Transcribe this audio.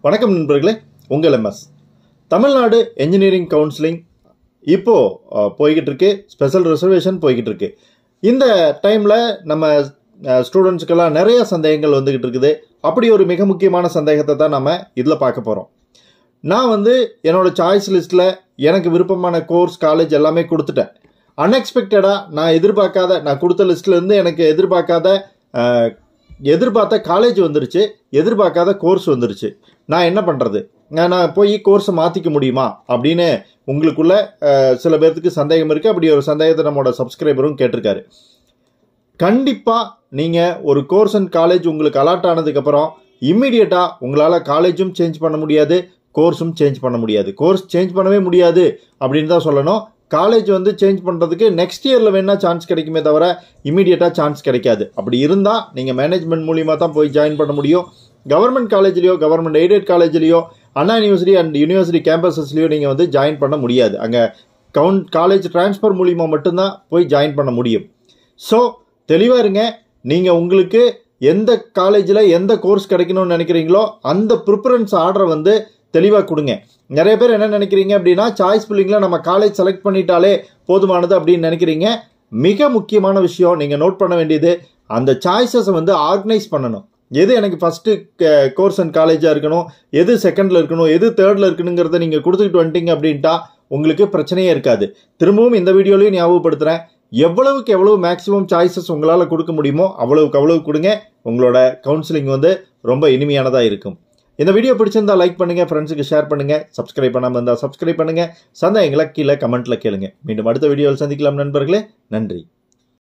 வணக்கம் நண்பர்களே உங்கள் எம்எஸ் தமிழ்நாடு என்ஜினியரிங் கவுன்சிலிங் இப்போ அஹ், போய்கிட்டு இருக்கு ஸ்பெஷல் ரிசர்வேஷன் போய்கிட்டு இருக்கு இந்த டைமில் நம்ம ஸ்டூடெண்ட்ஸுக்கெல்லாம் நிறைய சந்தேகங்கள் வந்துகிட்டு இருக்குது அப்படி ஒரு மிக முக்கியமான சந்தேகத்தை தான் நம்ம இதில் பார்க்க போகிறோம் நான் வந்து என்னோட சாய்ஸ் லிஸ்ட்டில் எனக்கு விருப்பமான கோர்ஸ் காலேஜ் எல்லாமே கொடுத்துட்டேன் அன்எக்ஸ்பெக்டடாக நான் எதிர்பார்க்காத நான் கொடுத்த லிஸ்ட்ல இருந்து எனக்கு எதிர்பார்க்காத அஹ், எதிர்பார்த்த காலேஜ் வந்துருச்சு எதிர்பார்க்காத கோர்ஸ் வந்துருச்சு நான் என்ன பண்ணுறது நான் போய் கோர்ஸை மாற்றிக்க முடியுமா அப்படின்னு உங்களுக்குள்ள அஹ், சில பேர்த்துக்கு சந்தேகம் இருக்குது அப்படி ஒரு சந்தேகத்தை நம்மளோட சப்ஸ்கிரைபரும் கேட்டிருக்காரு கண்டிப்பாக நீங்கள் ஒரு கோர்ஸ் அண்ட் காலேஜ் உங்களுக்கு அலாட் ஆனதுக்கப்புறம் இம்மிடியட்டாக உங்களால் காலேஜும் சேஞ்ச் பண்ண முடியாது கோர்ஸும் சேஞ்ச் பண்ண முடியாது கோர்ஸ் சேஞ்ச் பண்ணவே முடியாது அப்படின்னு தான் சொல்லணும் காலேஜ் வந்து சேஞ்ச் பண்ணுறதுக்கு நெக்ஸ்ட் இயரில் வேணால் சான்ஸ் கிடைக்குமே தவிர இமீடியட்டாக சான்ஸ் கிடைக்காது அப்படி இருந்தால் நீங்கள் மேனேஜ்மெண்ட் மூலியமாக தான் போய் ஜாயின் பண்ண முடியும் கவர்மெண்ட் காலேஜ்லேயோ கவர்மெண்ட் எய்டட் காலேஜ்லேயோ அண்ணா யூனிவர்சிட்டி அண்ட் யூனிவர்சிட்டி கேம்பஸஸ்லேயோ நீங்கள் வந்து ஜாயின் பண்ண முடியாது அங்கே கவுண்ட் காலேஜ் ட்ரான்ஸ்ஃபர் மூலிமா மட்டும்தான் போய் ஜாயின் பண்ண முடியும் ஸோ தெளிவாக இருங்க நீங்கள் உங்களுக்கு எந்த காலேஜில் எந்த கோர்ஸ் கிடைக்கணும்னு நினைக்கிறீங்களோ அந்த ப்ரிஃபரன்ஸ் ஆர்டரை வந்து தெளிவாக கொடுங்க நிறைய பேர் என்ன நினைக்கிறீங்க அப்படின்னா சாய்ஸ் பில்லிங்கில் நம்ம காலேஜ் செலக்ட் பண்ணிட்டாலே போதுமானது அப்படின்னு நினைக்கிறீங்க மிக முக்கியமான விஷயம் நீங்கள் நோட் பண்ண வேண்டியது அந்த சாய்ஸஸை வந்து ஆர்கனைஸ் பண்ணணும் எது எனக்கு ஃபஸ்ட்டு கோர்ஸ் அண்ட் காலேஜாக இருக்கணும் எது செகண்டில் இருக்கணும் எது தேர்டில் இருக்கணுங்கிறத நீங்கள் கொடுத்துக்கிட்டு வந்துட்டீங்க அப்படின்ட்டா உங்களுக்கு பிரச்சனையே இருக்காது திரும்பவும் இந்த வீடியோலையும் ஞாபகப்படுத்துகிறேன் எவ்வளவுக்கு எவ்வளவு மேக்ஸிமம் சாய்ஸஸ் உங்களால் கொடுக்க முடியுமோ அவ்வளவுக்கு அவ்வளவு கொடுங்க உங்களோட கவுன்சிலிங் வந்து ரொம்ப இனிமையானதாக இருக்கும் இந்த வீடியோ பிடிச்சிருந்தா லைக் பண்ணுங்க ஃப்ரெண்ட்ஸுக்கு ஷேர் பண்ணுங்க சப்ஸ்கிரைப் பண்ணாமல் இருந்தால் சப்ஸ்கிரைப் பண்ணுங்க சந்தேகங்களை கீழே கமெண்ட்ல கேளுங்க மீண்டும் அடுத்த வீடியோவில் சந்திக்கலாம் நண்பர்களே நன்றி